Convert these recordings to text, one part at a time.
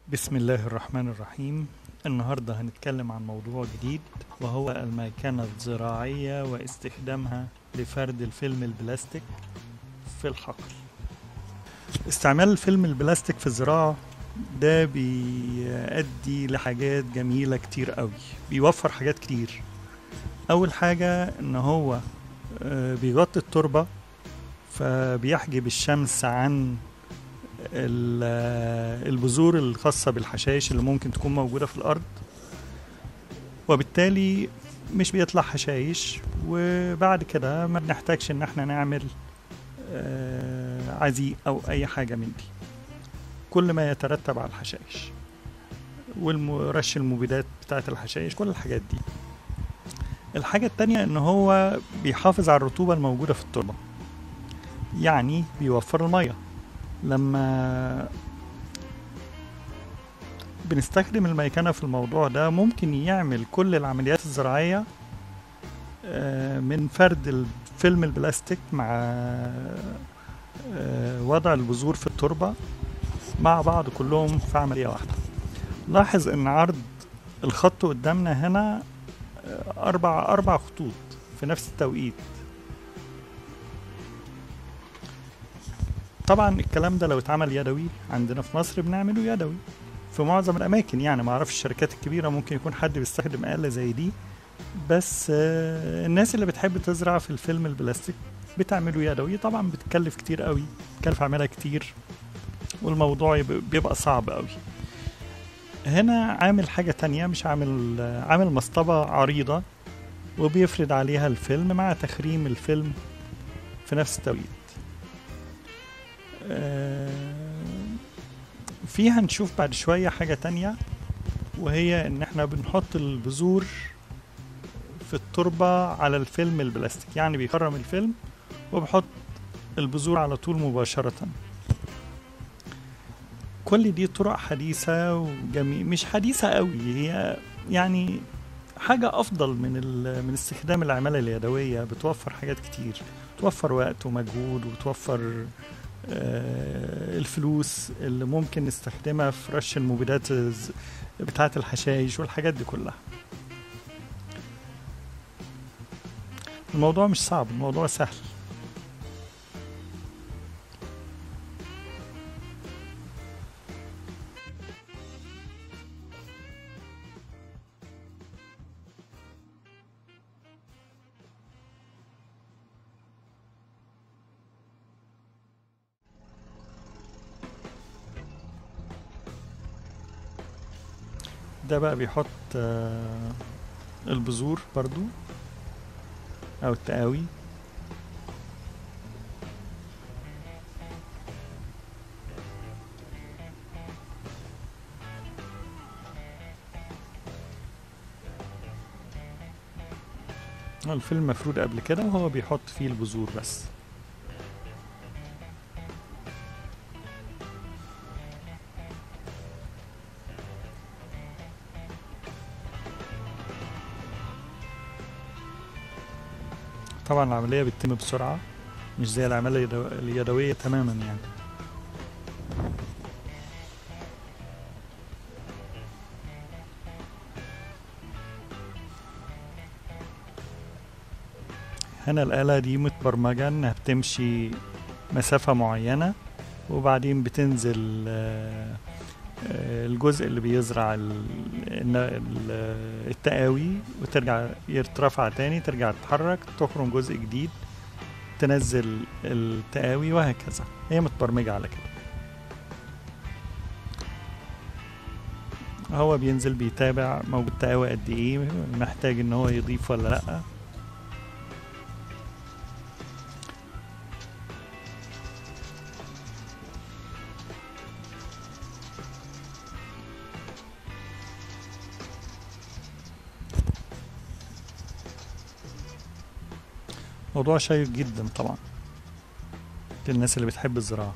بسم الله الرحمن الرحيم النهاردة هنتكلم عن موضوع جديد وهو الميكنة الزراعية واستخدامها لفرد الفيلم البلاستيك في الحقل استعمال الفيلم البلاستيك في الزراعة ده بيؤدي لحاجات جميلة كتير قوي بيوفر حاجات كتير أول حاجة إن هو آه، بيغطي التربة فبيحجب الشمس عن ال- البذور الخاصة بالحشائش اللي ممكن تكون موجودة في الأرض وبالتالي مش بيطلع حشائش وبعد كده ما بنحتاجش إن احنا نعمل آه، عزيق أو أي حاجة من دي كل ما يترتب على الحشائش ورش المبيدات بتاعة الحشائش كل الحاجات دي الحاجة التانية إن هو بيحافظ على الرطوبة الموجودة في التربة يعني بيوفر المية لما بنستخدم الميكنة في الموضوع ده ممكن يعمل كل العمليات الزراعية آه، من فرد الفيلم البلاستيك مع آه، وضع البذور في التربة مع بعض كلهم في عملية واحدة لاحظ ان عرض الخط قدامنا هنا آه، أربع أربع خطوط في نفس التوقيت طبعا الكلام ده لو اتعمل يدوي عندنا في مصر بنعمله يدوي في معظم الاماكن يعني ما اعرفش الشركات الكبيره ممكن يكون حد بيستخدم آلة زي دي بس آه، الناس اللي بتحب تزرع في الفيلم البلاستيك بتعمله يدوي طبعا بتكلف كتير قوي بتكلف عملها كتير والموضوع يب- بيبقى صعب قوي هنا عامل حاجة تانية مش عامل آه، عامل مصطبة عريضة وبيفرد عليها الفيلم مع تخريم الفيلم في نفس التوقيت آه، في هنشوف بعد شوية حاجة تانية وهي ان احنا بنحط البذور في التربة على الفيلم البلاستيك يعني بيخرم الفيلم وبحط البذور على طول مباشرة كل دي طرق حديثة وجميل مش حديثة قوي هي يعني حاجة أفضل من ال... من استخدام العمالة اليدوية بتوفر حاجات كتير بتوفر وقت ومجهود وتوفر آه، الفلوس اللي ممكن نستخدمها في رش المبيدات الز- بتاعة الحشائش والحاجات دي كلها الموضوع مش صعب الموضوع سهل ده بقى بيحط آه، البذور برضو او التقاوي هو الفيلم مفرود قبل كده وهو بيحط فيه البذور بس طبعا العملية بتتم بسرعة مش زي العملية اليدو- اليدوية تماما يعني هنا الآلة دي متبرمجة إنها بتمشي مسافة معينة وبعدين بتنزل آه، آه، الجزء اللي بيزرع ال- الن- ال- التقاوي وترجع يترفع تاني ترجع تتحرك تخرم جزء جديد تنزل التقاوي وهكذا هي متبرمجة على كده هو بينزل بيتابع موجود تقاوي قد ايه محتاج ان هو يضيف ولا لا موضوع شيق جدا طبعا للناس اللي بتحب الزراعة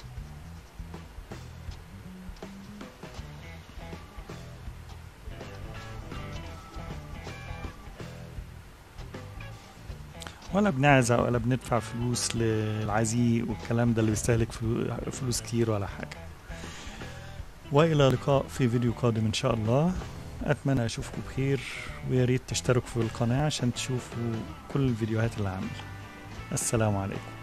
ولا بنعزق ولا بندفع فلوس للعزيق والكلام ده اللي بيستهلك فلو- فلوس كتير ولا حاجة والى اللقاء في فيديو قادم ان شاء الله اتمنى اشوفكم بخير ويا ريت تشتركوا في القناه عشان تشوفوا كل الفيديوهات اللي عاملها السلام عليكم